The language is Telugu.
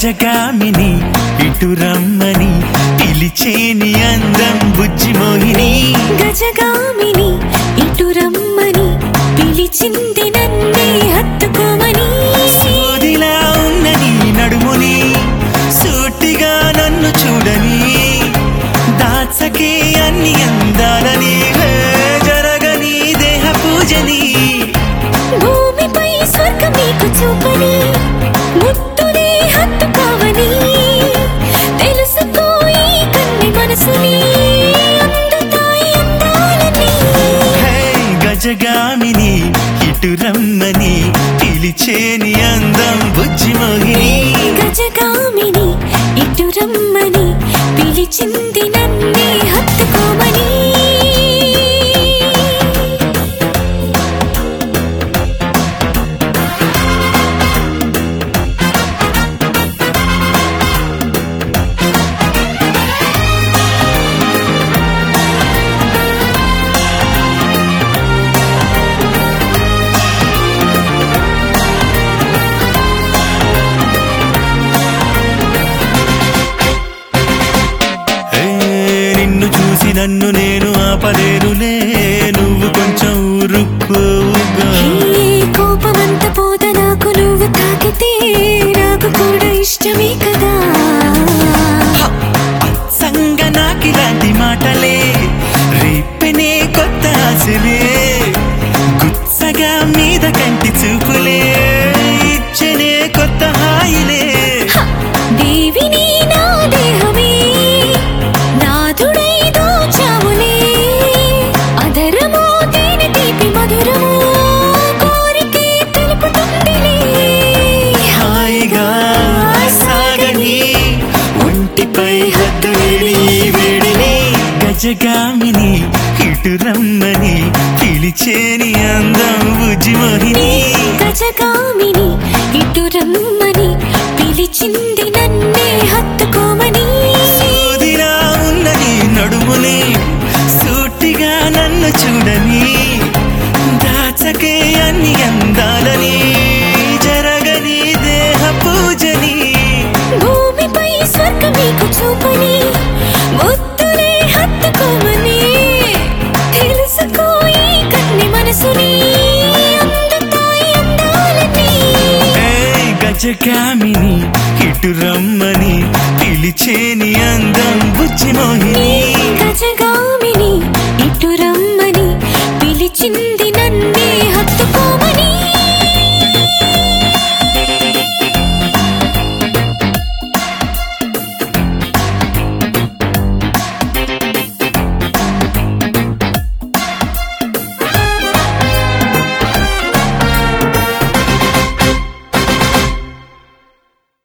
గజగామిని ఇటు రమ్మని పిలిచేని అందం బుజ్జి మోహిని గజగామిని ఇటు రమ్మని పిలిచింది నన్నే హత్తుకోమని సూదిలా ఉన్నని నడుముని సూటిగా నన్ను చూడని దాచకే అన్ని అందాలని హే, జరగని దేహ పూజని భూమిపై స్వర్గం నీకు చూపని ముత్తునే హత్తుకోవని తెలుసుకో ఈ కన్ని మనసుని అందుతాయి అందాలని హే, గజగామిని ఇటు రమ్మని పిలిచేని అందం బుజ్జి మోహిని గజగామిని ఇటు రమ్మని పిలిచింది నన్నే హత్తుకోమని ఏ, నిన్ను చూసి నన్ను నేను ఆపలేనులే నువ్వు కొంచెం ఊరుకోవుగా ఏ కోపమంత పోద నాకు నువ్వు తాకితే నాకు కూడా ఇష్టమే కదా సంగ నాకిలాంటి మాటలే రేపెనే కొత్త ఆశలే గుచ్చగా మీద కంటి చూపులే ఇచ్చనే కొత్త హాయిలే దేవిని నా దేహమే నాథుడై దోచావులే అధరము తేనె తీపి మధురము కోరికే తెలుపుతుందిలే హాయిగా సాగని ఒంటిపై హద్దు వేడి వేడిని గజగామిని ఇటు రమ్మని పిలిచేని అందం ఉజ్జిమోహిని గజగామిని ఇటు రమ్మని పిలిచింది నన్నే హత్తుకోమని సూదిలా ఉన్నని నడుముని సూటిగా నన్ను చూడని దాచకే అన్ని అందాలని జరగని దేహ పూజని భూమిపై స్వర్గం నీకు చూపని ముత్తునే హత్తుకోమని తెలుసుకో ఈ కన్ని మనసుని అందుతాయి అందాలని ఏయ్ గజగామిని ఇటు రమ్మని పిలిచేని అందం బుజ్జి మోహిని గజగామిని ఇటు రమ్మని పిలిచింది